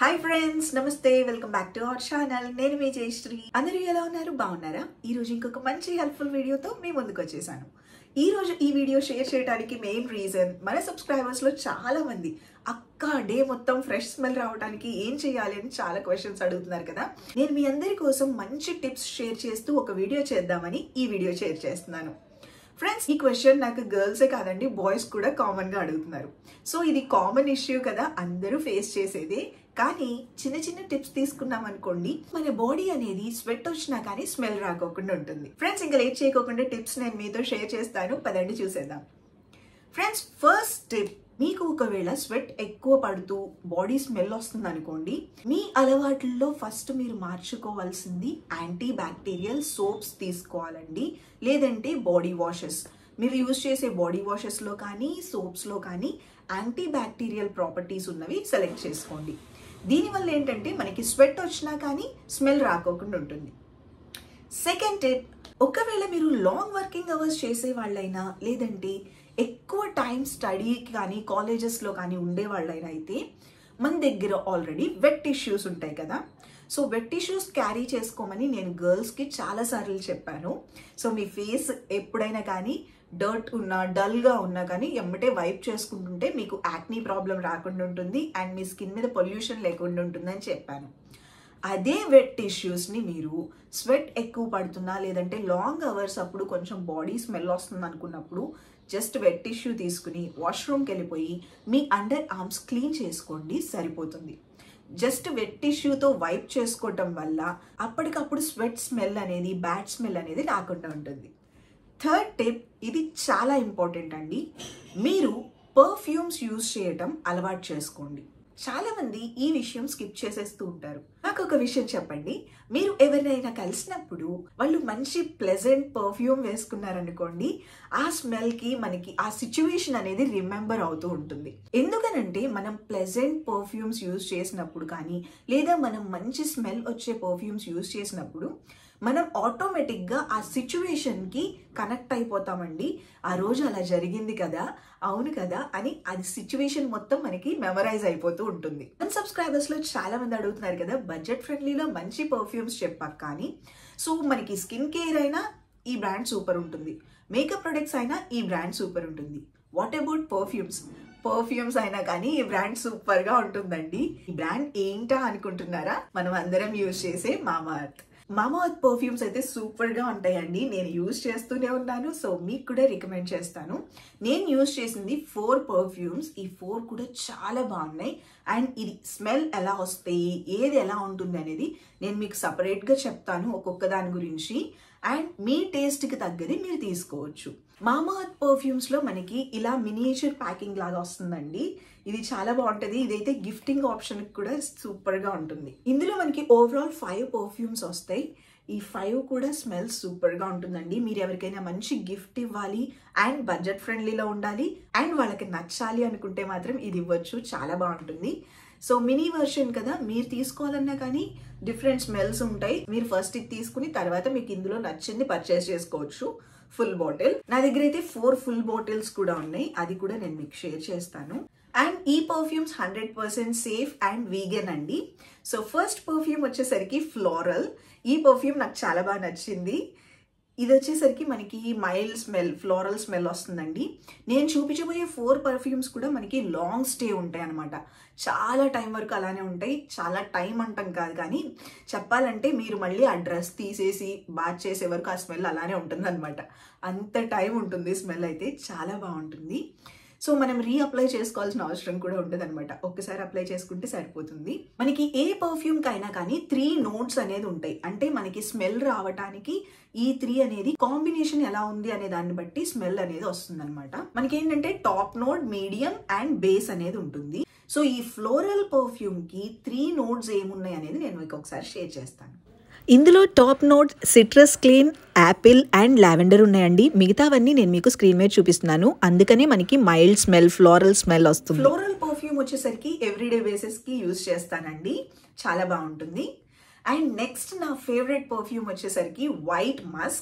Hi friends నమస్తే welcome back to our channel నేను మీ జయశ్రీ అందరూ ఎలా ఉన్నారు బాగున్నారా ఈ రోజు ఇంకొక మంచి హెల్ప్ఫుల్ వీడియోతో మీ ముందుకు వచ్చేసాను ఈ రోజు ఈ వీడియో షేర్ చేయడానికి మెయిన్ రీజన్ మన సబ్స్క్రైబర్స్ లో చాలా మంది అక్క డే మొత్తం ఫ్రెష్ స్మెల్ రావడానికి ఏం చేయాలి అని చాలా క్వశ్చన్స్ అడుగుతున్నారు కదా నేను మీ అందరి కోసం మంచి టిప్స్ షేర్ చేస్తూ ఒక వీడియో చేద్దామని ఈ వీడియో షేర్ చేస్తున్నాను ఫ్రెండ్స్ ఈ క్వశ్చన్ నాకు గర్ల్సే కాదండి బాయ్స్ కూడా కామన్ గా అడుగుతున్నారు సో ఇది కామన్ ఇష్యూ కదా అందరూ ఫేస్ చేసేదే కానీ చిన్న చిన్న టిప్స్ తీసుకున్నాం అనుకోండి మన బాడీ అనేది స్వెట్ వచ్చినా కానీ స్మెల్ రాకోకుండా ఉంటుంది ఫ్రెండ్స్ ఇంకా లేట్ చేయకోకుండా టిప్స్ నేను మీతో షేర్ చేస్తాను పదండి చూసేద్దాం ఫ్రెండ్స్ ఫస్ట్ టిప్ మీకు ఒకవేళ స్వెట్ ఎక్కువ పడుతూ బాడీ స్మెల్ వస్తుంది అనుకోండి మీ అలవాట్లలో ఫస్ట్ మీరు మార్చుకోవాల్సింది యాంటీ బ్యాక్టీరియల్ సోప్స్ తీసుకోవాలండి లేదంటే బాడీ వాషెస్ మీరు యూజ్ చేసే బాడీ వాషెస్లో కానీ సోప్స్లో కానీ యాంటీ బ్యాక్టీరియల్ ప్రాపర్టీస్ ఉన్నవి సెలెక్ట్ చేసుకోండి దీనివల్ల ఏంటంటే మనకి స్వెట్ వచ్చినా కానీ స్మెల్ రాకోకుండా ఉంటుంది సెకండ్ టిప్ ఒకవేళ మీరు లాంగ్ వర్కింగ్ అవర్స్ చేసే వాళ్ళైనా లేదంటే ఎక్కువ టైం స్టడీకి కానీ కాలేజెస్లో కానీ ఉండే వాళ్ళైనా అయితే మన దగ్గర ఆల్రెడీ వెట్ టిష్యూస్ ఉంటాయి కదా సో వెట్ టిష్యూస్ క్యారీ చేసుకోమని నేను గర్ల్స్కి చాలాసార్లు చెప్పాను సో మీ ఫేస్ ఎప్పుడైనా కానీ డర్ట్ ఉన్నా డల్గా ఉన్నా కానీ ఎమ్మటే వైప్ చేసుకుంటుంటే మీకు యాక్నీ ప్రాబ్లం రాకుండా ఉంటుంది అండ్ మీ స్కిన్ మీద పొల్యూషన్ లేకుండా ఉంటుందని చెప్పాను అదే వెట్ టిష్యూస్ని మీరు స్వెట్ ఎక్కువ పడుతున్నా లేదంటే లాంగ్ అవర్స్ అప్పుడు కొంచెం బాడీ స్మెల్ వస్తుంది అనుకున్నప్పుడు జస్ట్ వెట్ టిష్యూ తీసుకుని వాష్రూమ్కి వెళ్ళిపోయి మీ అండర్ ఆర్మ్స్ క్లీన్ చేసుకోండి సరిపోతుంది జస్ట్ వెట్ టిష్యూతో వైప్ చేసుకోవటం వల్ల అప్పటికప్పుడు స్వెట్ స్మెల్ అనేది బ్యాడ్ స్మెల్ అనేది రాకుండా ఉంటుంది థర్డ్ టిప్ ఇది చాలా ఇంపార్టెంట్ అండి మీరు పర్ఫ్యూమ్స్ యూజ్ చేయటం అలవాటు చేసుకోండి చాలా మంది ఈ విషయం స్కిప్ చేసేస్తూ ఉంటారు నాకు ఒక విషయం చెప్పండి మీరు ఎవరినైనా కలిసినప్పుడు వాళ్ళు మంచి ప్లెజెంట్ పర్ఫ్యూమ్ వేసుకున్నారనుకోండి ఆ స్మెల్ కి మనకి ఆ సిచ్యువేషన్ అనేది రిమెంబర్ అవుతూ ఉంటుంది ఎందుకనంటే మనం ప్లెజెంట్ పర్ఫ్యూమ్స్ యూజ్ చేసినప్పుడు కానీ లేదా మనం మంచి స్మెల్ వచ్చే పర్ఫ్యూమ్స్ యూజ్ చేసినప్పుడు మనం ఆటోమేటిక్గా ఆ సిచ్యువేషన్కి కనెక్ట్ అయిపోతామండి ఆ రోజు అలా జరిగింది కదా అవును కదా అని అది సిచ్యువేషన్ మొత్తం మనకి మెమరైజ్ అయిపోతూ ఉంటుంది మన సబ్స్క్రైబర్స్లో చాలా మంది అడుగుతున్నారు కదా బడ్జెట్ ఫ్రెండ్లీలో మంచి పర్ఫ్యూమ్స్ చెప్పాక కానీ సో మనకి స్కిన్ కేర్ అయినా ఈ బ్రాండ్ సూపర్ ఉంటుంది మేకప్ ప్రొడక్ట్స్ అయినా ఈ బ్రాండ్ సూపర్ ఉంటుంది వాట్ అబౌట్ పర్ఫ్యూమ్స్ పర్ఫ్యూమ్స్ అయినా కానీ ఈ బ్రాండ్ సూపర్ గా ఉంటుందండి ఈ బ్రాండ్ ఏంటా అనుకుంటున్నారా మనం అందరం యూజ్ చేసే మామా అర్త్ మామా అర్త్ పర్ఫ్యూమ్స్ అయితే సూపర్ గా ఉంటాయండి నేను యూజ్ చేస్తూనే ఉన్నాను సో మీకు కూడా రికమెండ్ చేస్తాను నేను యూజ్ చేసింది ఫోర్ పర్ఫ్యూమ్స్ ఈ ఫోర్ కూడా చాలా బాగున్నాయి అండ్ ఇది స్మెల్ ఎలా వస్తాయి ఏది ఎలా ఉంటుంది అనేది నేను మీకు సపరేట్గా చెప్తాను ఒక్కొక్క దాని గురించి అండ్ మీ టేస్ట్కి తగ్గది మీరు తీసుకోవచ్చు మామా అర్త్ పర్ఫ్యూమ్స్లో మనకి ఇలా మినియేచర్ ప్యాకింగ్ లాగా వస్తుందండి ఇది చాలా బాగుంటుంది ఇదైతే గిఫ్టింగ్ ఆప్షన్ కూడా సూపర్గా ఉంటుంది ఇందులో మనకి ఓవరాల్ ఫైవ్ పర్ఫ్యూమ్స్ వస్తాయి ఈ ఫైవ్ కూడా స్మెల్ సూపర్గా ఉంటుందండి మీరు ఎవరికైనా మంచి గిఫ్ట్ ఇవ్వాలి అండ్ బడ్జెట్ ఫ్రెండ్లీలో ఉండాలి అండ్ వాళ్ళకి నచ్చాలి అనుకుంటే మాత్రం ఇది ఇవ్వచ్చు చాలా బాగుంటుంది సో మినీ వర్షన్ కదా మీరు తీసుకోవాలన్నా కానీ డిఫరెంట్ స్మెల్స్ ఉంటాయి మీరు ఫస్ట్ ఇది తీసుకుని తర్వాత మీకు ఇందులో నచ్చింది పర్చేస్ చేసుకోవచ్చు ఫుల్ బాటిల్ నా దగ్గర అయితే ఫోర్ ఫుల్ బాటిల్స్ కూడా ఉన్నాయి అది కూడా నేను మీకు షేర్ చేస్తాను అండ్ ఈ perfumes hundred percent safe and vegan అండి సో ఫస్ట్ పర్ఫ్యూమ్ వచ్చేసరికి ఫ్లోరల్ ఈ పర్ఫ్యూమ్ నాకు చాలా బాగా నచ్చింది ఇది వచ్చేసరికి మనకి మైల్డ్ స్మెల్ ఫ్లోరల్ స్మెల్ వస్తుందండి నేను చూపించబోయే ఫోర్ పర్ఫ్యూమ్స్ కూడా మనకి లాంగ్ స్టే ఉంటాయి అనమాట చాలా టైం వరకు అలానే ఉంటాయి చాలా టైం అంటాం కాదు కానీ చెప్పాలంటే మీరు మళ్ళీ ఆ డ్రెస్ తీసేసి బాత్ చేసే వరకు ఆ స్మెల్ అలానే ఉంటుంది అనమాట అంత టైం ఉంటుంది స్మెల్ అయితే చాలా బాగుంటుంది సో మనం రీ అప్లై చేసుకోవాల్సిన అవసరం కూడా ఉండదు అనమాట ఒక్కసారి అప్లై చేసుకుంటే సరిపోతుంది మనకి ఏ పర్ఫ్యూమ్ కైనా కానీ త్రీ నోట్స్ అనేది ఉంటాయి అంటే మనకి స్మెల్ రావటానికి ఈ త్రీ అనేది కాంబినేషన్ ఎలా ఉంది అనే దాన్ని బట్టి స్మెల్ అనేది వస్తుంది అనమాట మనకి ఏంటంటే top note medium and base అనేది ఉంటుంది సో ఈ ఫ్లోరల్ పర్ఫ్యూమ్ కి త్రీ నోట్స్ ఏమున్నాయి అనేది నేను మీకు ఒకసారి షేర్ చేస్తాను ఇందులో top note citrus clean apple and lavender ఉన్నాయండి మిగతావన్నీ నేను మీకు స్క్రీన్ మీద చూపిస్తున్నాను అందుకనే మనకి మైల్డ్ స్మెల్ ఫ్లోరల్ స్మెల్ వస్తుంది ఫ్లోరల్ పర్ఫ్యూమ్ వచ్చేసరికి ఎవ్రీడే బేసిస్ కి యూజ్ చేస్తానండి చాలా బాగుంటుంది అండ్ నెక్స్ట్ నా ఫేవరెట్ పర్ఫ్యూమ్ వచ్చేసరికి వైట్ మస్క్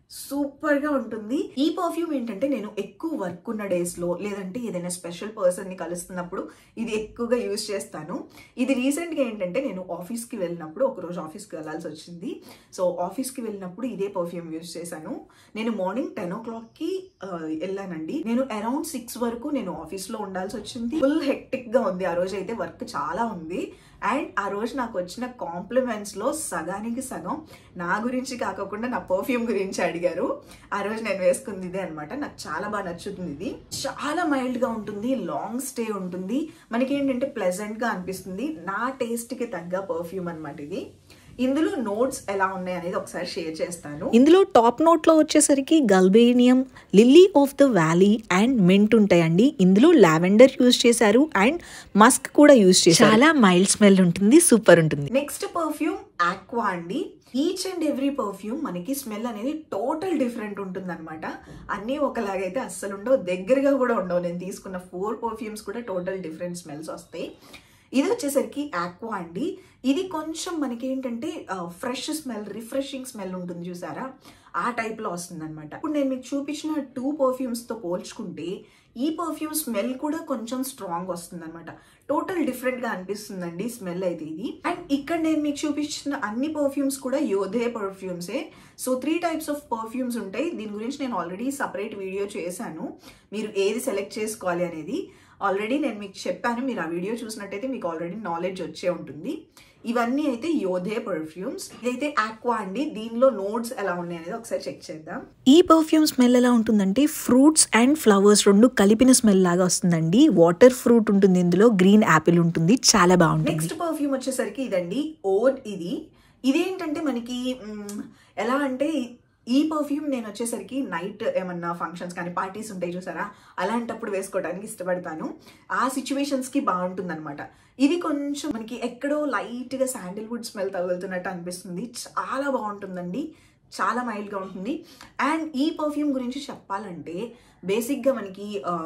సూపర్ గా ఉంటుంది ఈ పర్ఫ్యూమ్ ఏంటంటే నేను ఎక్కువ వర్క్ ఉన్న డేస్ లో లేదంటే ఏదైనా స్పెషల్ పర్సన్ ని కలుస్తున్నప్పుడు ఇది ఎక్కువగా యూజ్ చేస్తాను ఇది రీసెంట్ గా ఏంటంటే నేను ఆఫీస్ కి వెళ్ళినప్పుడు ఒక రోజు ఆఫీస్ కి వెళ్ళాల్సి వచ్చింది సో ఆఫీస్ కి వెళ్ళినప్పుడు ఇదే పర్ఫ్యూమ్ యూజ్ చేశాను నేను మార్నింగ్ టెన్ ఓ క్లాక్ కి ఆ, వెళ్ళానండి నేను అరౌండ్ సిక్స్ వరకు నేను ఆఫీస్ లో ఉండాల్సి వచ్చింది ఫుల్ హెక్టిక్ గా ఉంది ఆ రోజు అయితే వర్క్ చాలా ఉంది అండ్ ఆ రోజు నాకు వచ్చిన కాంప్లిమెంట్స్ లో సగానికి సగం నా గురించి కాకుండా నా పర్ఫ్యూమ్ గురించి అడిగారు ఆ రోజు నేను వేసుకుంది ఇదే అనమాట నాకు చాలా బాగా నచ్చుతుంది ఇది చాలా మైల్డ్ గా ఉంటుంది లాంగ్ స్టే ఉంటుంది మనకి ఏంటంటే ప్లెజెంట్ గా అనిపిస్తుంది నా టేస్ట్ కి తగ్గ పర్ఫ్యూమ్ అనమాట ఇది ఇందులో నోట్స్ ఎలా ఉన్నాయి అనేది ఒకసారి షేర్ చేస్తాను ఇందులో టాప్ నోట్లో వచ్చేసరికి galbanum lily of the valley and mint ఉంటాయండి ఇందులో లావెండర్ యూజ్ చేశారు అండ్ మస్క్ కూడా యూజ్ చేశారు చాలా మైల్డ్ స్మెల్ ఉంటుంది సూపర్ ఉంటుంది నెక్స్ట్ పర్ఫ్యూమ్ ఆక్వా అండి ఈచ్ అండ్ ఎవ్రీ పర్ఫ్యూమ్ మనకి స్మెల్ అనేది టోటల్ డిఫరెంట్ ఉంటుంది అనమాట అన్నీ ఒకలాగైతే అస్సలు ఉండవు దగ్గరగా కూడా ఉండవు నేను తీసుకున్న ఫోర్ పర్ఫ్యూమ్స్ కూడా టోటల్ డిఫరెంట్ స్మెల్స్ వస్తాయి ఇది వచ్చేసరికి ఆక్వా అండి ఇది కొంచెం మనకి ఏంటంటే ఫ్రెష్ స్మెల్ రిఫ్రెషింగ్ స్మెల్ ఉంటుంది చూసారా ఆ టైప్ లో వస్తుంది అనమాట ఇప్పుడు నేను మీకు చూపించిన టూ పర్ఫ్యూమ్స్ తో పోల్చుకుంటే ఈ పర్ఫ్యూమ్ స్మెల్ కూడా కొంచెం స్ట్రాంగ్ వస్తుంది అనమాట టోటల్ డిఫరెంట్ గా అనిపిస్తుందండి స్మెల్ అయితే ఇది అండ్ ఇక్కడ నేను మీకు చూపించిన అన్ని పర్ఫ్యూమ్స్ కూడా యోధే పర్ఫ్యూమ్సే so three types of perfumes ఉంటాయి దీని గురించి నేను ఆల్రెడీ సపరేట్ వీడియో చేశాను మీరు ఏది సెలెక్ట్ చేసుకోవాలి అనేది ఆల్రెడీ నేను మీకు చెప్పాను మీరు ఆ వీడియో చూసినట్టయితే మీకు ఆల్రెడీ నాలెడ్జ్ వచ్చే ఉంటుంది ఇవన్నీ అయితే యోధే పర్ఫ్యూమ్స్ ఇదైతే ఆక్వా అండి దీనిలో నోట్స్ ఎలా ఉన్నాయి అనేది ఒకసారి చెక్ చేద్దాం ఈ పర్ఫ్యూమ్ స్మెల్ ఎలా ఉంటుందంటే ఫ్రూట్స్ అండ్ ఫ్లవర్స్ రెండు కలిపిన స్మెల్ లాగా వస్తుందండి వాటర్ ఫ్రూట్ ఉంటుంది ఇందులో గ్రీన్ యాపిల్ ఉంటుంది చాలా బాగుంటుంది నెక్స్ట్ పర్ఫ్యూమ్ వచ్చేసరికి ఇదండి ఓడ్ ఇది ఇదేంటంటే మనకి మ్, ఎలా అంటే ఈ పర్ఫ్యూమ్ నేను వచ్చేసరికి నైట్ ఏమన్నా ఫంక్షన్స్ కానీ పార్టీస్ ఉంటాయి చూసారా అలాంటప్పుడు వేసుకోవడానికి ఇష్టపడతాను ఆ సిచ్యువేషన్స్ కి బాగుంటుంది అనమాట ఇది కొంచెం మనకి ఎక్కడో లైట్ గా శాండిల్వుడ్ స్మెల్ తగులుతున్నట్టు అనిపిస్తుంది చాలా బాగుంటుందండి చాలా మైల్డ్ గా ఉంటుంది అండ్ ఈ పర్ఫ్యూమ్ గురించి చెప్పాలంటే బేసిక్ గా మనకి ఆ,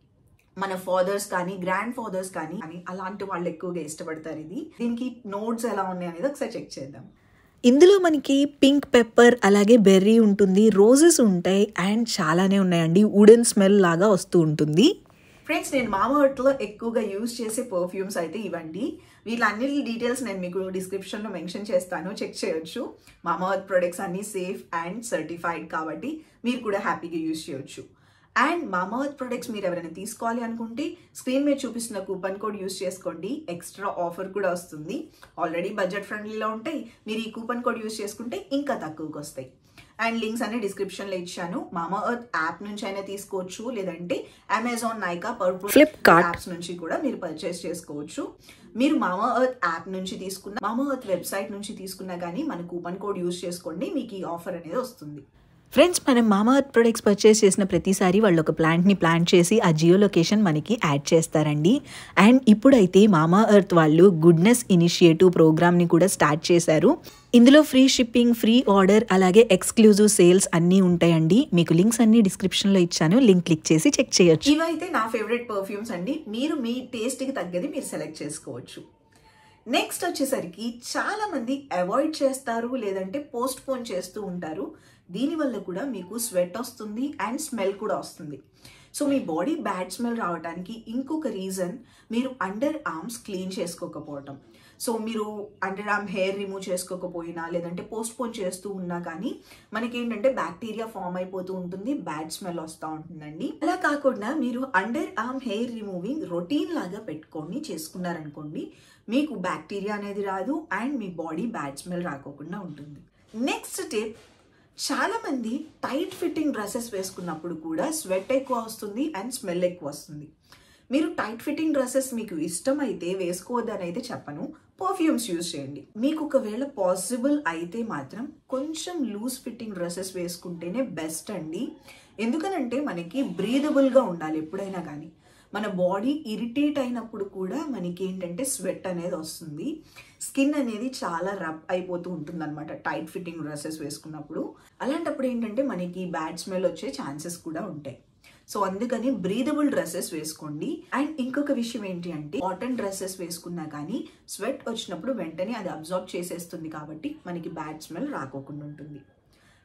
మన ఫాదర్స్ కానీ గ్రాండ్ ఫాదర్స్ కానీ అని అలాంటి వాళ్ళు ఎక్కువగా ఇష్టపడతారు ఇది దీనికి నోట్స్ ఎలా ఉన్నాయి అనేది ఒకసారి చెక్ చేద్దాం ఇందులో మనకి పింక్ పెప్పర్ అలాగే బెర్రీ ఉంటుంది రోజెస్ ఉంటాయి అండ్ చాలానే ఉన్నాయండి వుడెన్ స్మెల్ లాగా వస్తూ ఉంటుంది ఫ్రెండ్స్ నేను మామూట్లో ఎక్కువగా యూజ్ చేసే పర్ఫ్యూమ్స్ అయితే ఇవ్వండి వీళ్ళన్నిటి డీటెయిల్స్ నేను మీకు డిస్క్రిప్షన్లో మెన్షన్ చేస్తాను చెక్ చేయొచ్చు మామావర్త్ ప్రొడక్ట్స్ అన్ని సేఫ్ అండ్ సర్టిఫైడ్ కాబట్టి మీరు కూడా హ్యాపీగా యూజ్ చేయొచ్చు అండ్ మామావర్త్ ప్రొడక్ట్స్ మీరు ఎవరైనా తీసుకోవాలి అనుకుంటే స్క్రీన్ మీద చూపిస్తున్న కూపన్ కోడ్ యూస్ చేసుకోండి ఎక్స్ట్రా ఆఫర్ కూడా వస్తుంది ఆల్రెడీ బడ్జెట్ ఫ్రెండ్లీలో ఉంటాయి మీరు ఈ కూపన్ కోడ్ యూస్ చేసుకుంటే ఇంకా తక్కువకి వస్తాయి అండ్ లింక్స్ అన్ని డిస్క్రిప్షన్లో ఇచ్చాను మామా ఎర్త్ యాప్ నుంచి అయినా తీసుకోవచ్చు లేదంటే Amazon Nykaa Purplle Flipkart. Apps నుంచి కూడా మీరు పర్చేస్ చేసుకోవచ్చు మీరు మామా ఎర్త్ యాప్ నుంచి తీసుకున్న మామా ఎర్త్ వెబ్సైట్ నుంచి తీసుకున్నా కానీ మన కూపన్ కోడ్ యూస్ చేసుకోండి మీకు ఈ ఆఫర్ అనేది వస్తుంది ఫ్రెండ్స్ మనం మామా అర్త్ ప్రొడక్ట్స్ పర్చేస్ చేసిన ప్రతిసారి వాళ్ళు ఒక ప్లాంట్ని ప్లాన్ చేసి ఆ జియో లొకేషన్ మనకి యాడ్ చేస్తారండి అండ్ ఇప్పుడైతే మామా ఎర్త్ వాళ్ళు గుడ్నెస్ ఇనిషియేటివ్ ప్రోగ్రామ్ని కూడా స్టార్ట్ చేశారు ఇందులో ఫ్రీ షిప్పింగ్ ఫ్రీ ఆర్డర్ అలాగే ఎక్స్క్లూజివ్ సేల్స్ అన్నీ ఉంటాయండి మీకు లింక్స్ అన్ని డిస్క్రిప్షన్లో ఇచ్చాను లింక్ క్లిక్ చేసి చెక్ చేయొచ్చు ఇవైతే నా ఫేవరెట్ పర్ఫ్యూమ్స్ అండి మీరు మీ టేస్ట్కి తగ్గది మీరు సెలెక్ట్ చేసుకోవచ్చు నెక్స్ట్ వచ్చేసరికి చాలా మంది అవాయిడ్ చేస్తారు లేదంటే పోస్ట్ పోన్ చేస్తూ ఉంటారు దీనివల్ల కూడా మీకు స్వెట్ వస్తుంది అండ్ స్మెల్ కూడా వస్తుంది సో మీ బాడీ బ్యాడ్ స్మెల్ రావడానికి ఇంకొక రీజన్ మీరు అండర్ ఆర్మ్స్ క్లీన్ చేసుకోకపోవటం సో మీరు అండర్ ఆర్మ్ హెయిర్ రిమూవ్ చేసుకోకపోయినా లేదంటే పోస్ట్ పోన్ చేస్తూ ఉన్నా కానీ మనకి ఏంటంటే బ్యాక్టీరియా ఫామ్ అయిపోతూ ఉంటుంది బ్యాడ్ స్మెల్ వస్తూ ఉంటుందండి అలా కాకుండా మీరు under arm hair removing routine లాగా పెట్టుకొని చేసుకున్నారనుకోండి మీకు బ్యాక్టీరియా అనేది రాదు అండ్ మీ బాడీ బ్యాడ్ స్మెల్ రాకోకుండా ఉంటుంది నెక్స్ట్ టిప్ చాలా మంది టైట్ ఫిట్టింగ్ డ్రెస్సెస్ వేసుకున్నప్పుడు కూడా స్వెట్ ఎక్కువ వస్తుంది అండ్ స్మెల్ ఎక్కువ వస్తుంది మీరు టైట్ ఫిట్టింగ్ డ్రెస్సెస్ మీకు ఇష్టమైతే వేసుకోవద్దని అయితే చెప్పను పర్ఫ్యూమ్స్ యూజ్ చేయండి మీకు ఒకవేళ పాసిబుల్ అయితే మాత్రం కొంచెం లూజ్ ఫిట్టింగ్ డ్రెస్సెస్ వేసుకుంటేనే బెస్ట్ అండి ఎందుకనంటే మనకి బ్రీదబుల్గా ఉండాలి ఎప్పుడైనా కానీ మన బాడీ ఇరిటేట్ అయినప్పుడు కూడా మనకి ఏంటంటే స్వెట్ అనేది వస్తుంది స్కిన్ అనేది చాలా రబ్ అయిపోతూ ఉంటుంది అనమాట టైట్ ఫిట్టింగ్ డ్రెస్సెస్ వేసుకున్నప్పుడు అలాంటప్పుడు ఏంటంటే మనకి బ్యాడ్ స్మెల్ వచ్చే ఛాన్సెస్ కూడా ఉంటాయి సో అందుకని బ్రీదబుల్ డ్రెస్సెస్ వేసుకోండి అండ్ ఇంకొక విషయం ఏంటి అంటే కాటన్ డ్రెస్సెస్ వేసుకున్నా కానీ స్వెట్ వచ్చినప్పుడు వెంటనే అది అబ్జార్బ్ చేసేస్తుంది కాబట్టి మనకి బ్యాడ్ స్మెల్ రాకోకుండా ఉంటుంది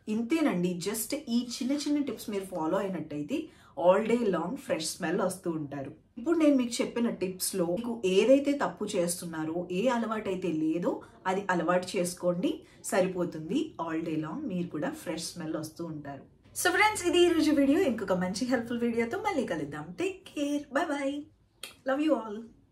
ఇంతేనండి జస్ట్ ఈ చిన్న చిన్న టిప్స్ మీరు ఫాలో అయినట్టయితే all day long fresh smell వస్తూ ఉంటారు ఇప్పుడు నేను మీకు చెప్పిన టిప్స్ లో మీకు ఏదైతే తప్పు చేస్తున్నారో ఏ అలవాటు అయితే లేదో అది అలవాటు చేసుకోండి సరిపోతుంది ఆల్ డే లాంగ్ మీరు కూడా ఫ్రెష్ స్మెల్ వస్తూ ఉంటారు సో ఫ్రెండ్స్ ఇది ఈ రోజు వీడియో ఇంకొక మంచి హెల్ప్ఫుల్ వీడియోతో మళ్ళీ కలుద్దాం take care bye bye love you all